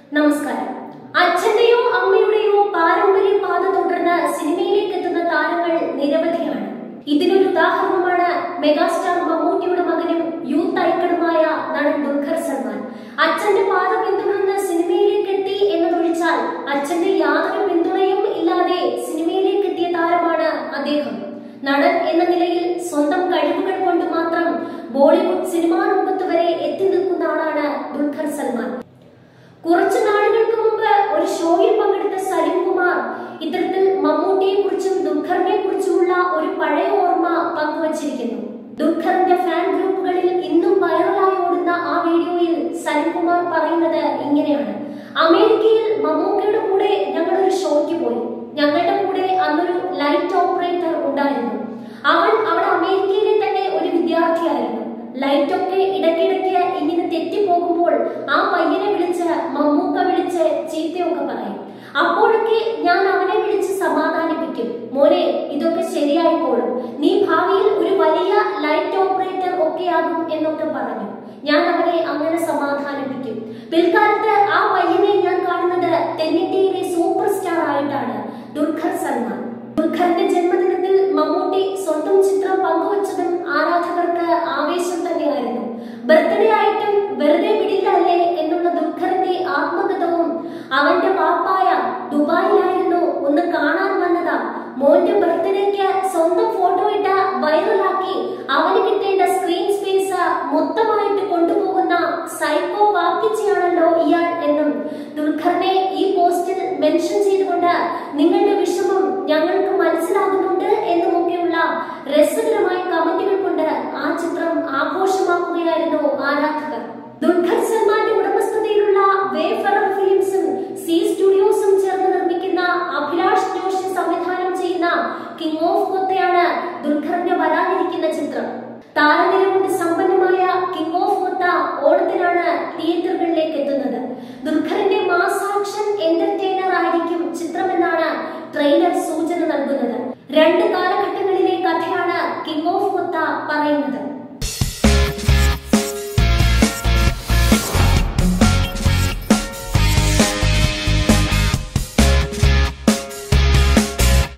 നമസ്കാരം അച്ഛന്റെയോ അമ്മയുടെയോ പാരമ്പര്യ പാത തുടർന്ന് സിനിമയിലേക്ക് എത്തുന്ന താരങ്ങൾ നിരവധിയാണ് ഇതിനൊരു ഉദാഹരണമാണ് മെഗാസ്റ്റാർ മമ്മൂട്ടിയുടെ മകനും യൂത്ത് ഐക്കണുമായ നടൻ ദുൽഖർ സൽമാൻ അച്ഛന്റെ പാത പിന്തുടർന്ന് സിനിമയിലേക്ക് എത്തി എന്നതൊഴിച്ചാൽ അച്ഛന്റെ യാതൊരു പിന്തുണയും ഇല്ലാതെ സിനിമയിലേക്ക് എത്തിയ താരമാണ് അദ്ദേഹം നടൻ എന്ന നിലയിൽ സ്വന്തം കഴിവുകൾ കൊണ്ട് മാത്രം ബോളിവുഡ് സിനിമാ ലോകത്ത് വരെ എത്തി നിൽക്കുന്ന ആളാണ് ദുൽഖർ സൽമാൻ കുറച്ചു നാളുകൾക്ക് മുമ്പ് ഒരു ഷോയിൽ പങ്കെടുത്ത സലിം കുമാർ ഇത്തരത്തിൽ മമ്മൂട്ടിയെ കുറിച്ചും ദുൽഖറിനെ കുറിച്ചുമുള്ള ഒരു പഴയ ഓർമ്മ പങ്കുവച്ചിരിക്കുന്നു ദുൽഖറിന്റെ ഫാൻ ഗ്രൂപ്പുകളിൽ ഇന്നും വൈറലായി ഓടുന്ന ആ വീഡിയോയിൽ സലിം കുമാർ പറയുന്നത് ഇങ്ങനെയാണ് അമേരിക്കയിൽ മമ്മൂക്കയുടെ കൂടെ ഞങ്ങൾ ഒരു ഷോയ്ക്ക് പോയി ഞങ്ങളുടെ കൂടെ അന്നൊരു ലൈറ്റ് ഓപ്പറേറ്റർ ഉണ്ടായിരുന്നു അവൻ അവിടെ അമേരിക്കയിലെ തന്നെ ഒരു വിദ്യാർത്ഥിയായിരുന്നു ലൈറ്റ് ഒക്കെ ഇടയ്ക്കിടയ്ക്ക് ഇങ്ങനെ തെറ്റിപ്പോകുമ്പോൾ ആ പയ്യനെ വിളിച്ച് മമ്മൂക്ക വിളിച്ച് ചീത്തയൊക്കെ പറയും അപ്പോഴൊക്കെ ഞാൻ അവനെ വിളിച്ച് സമാധാനിപ്പിക്കും മോനെ ഇതൊക്കെ ശരിയായിക്കോളും നീ ഭാവിയിൽ ഒരു വലിയ ലൈറ്റ് ഓപ്പറേറ്റർ ഒക്കെയാകും എന്നൊക്കെ പറഞ്ഞു ഞാൻ അവനെ അങ്ങനെ സമാധാനിപ്പിക്കും പിൽക്കാലത്ത് ആ പയ്യനെ ഞാൻ കാണുന്നത് തെന്നിന്ത്യയിലെ സൂപ്പർ സ്റ്റാർ ആയിട്ടാണ് ദുൽഖർ സൽമാൻ ദുൽഖറിന്റെ ജന്മദിനത്തിൽ മമ്മൂട്ടി സ്വന്തം ചിത്രം പങ്കുവച്ചതും ആരാധകർക്ക് ആവേശം തന്നെയായിരുന്നു ബർത്ത്ഡേ ആയിട്ടും വെറുതെ വിടില്ലല്ലേ എന്നുള്ള ദുൽഖറിന്റെ ആത്മകഥവും അവന്റെ വാപ്പായ ദുബായിലായിരുന്നു ഒന്ന് കാണാൻ വന്നതാ മോന്റെ ബർത്ത്ഡേക്ക് സ്വന്തം ഫോട്ടോ ഇട്ട വൈറലാക്കി അവന് കിട്ടേണ്ട സ്ക്രീൻ സ്പേസ് മൊത്തമായിട്ട് കൊണ്ടുപോകുന്ന സൈക്കോ വാക്കിച്ചിയാണല്ലോ ഇയാൾ എന്നും ദുൽഖറിനെ ഈ പോസ്റ്റിൽ മെൻഷൻ ചെയ്തുകൊണ്ട് നിങ്ങളുടെ വിഷമം ഞങ്ങൾക്ക് മനസ്സിലാകുന്നുണ്ട് എന്നുമൊക്കെയുള്ള രസകരമായ കമന്റുകൾ കൊണ്ട് ആ ചിത്രം ആഘോഷമാക്കുകയായിരുന്നു ആരാധകർ ദുൽഖർ സൽമാന്റെ ഉടമസ്ഥതയിലുള്ള വേഫറർ ഫിലിംസും സി സ്റ്റുഡിയോസും ചേർന്ന് നിർമ്മിക്കുന്ന അഭിലാഷ് ജോഷി സംവിധാനം ചെയ്യുന്ന കിങ് ഓഫ് കൊത്തയാണ് ദുൽഖറിന്റെ വരാനിരിക്കുന്ന ചിത്രം താരനിര കൊണ്ട് സമ്പന്നമായ കിങ് ഓഫ് കൊത്ത ഓണത്തിനാണ് തിയേറ്ററുകളിലേക്ക് എത്തുന്നത് ദുൽഖറിന്റെ മാസ് ആക്ഷൻ എന്റർടൈൻമെന്റ്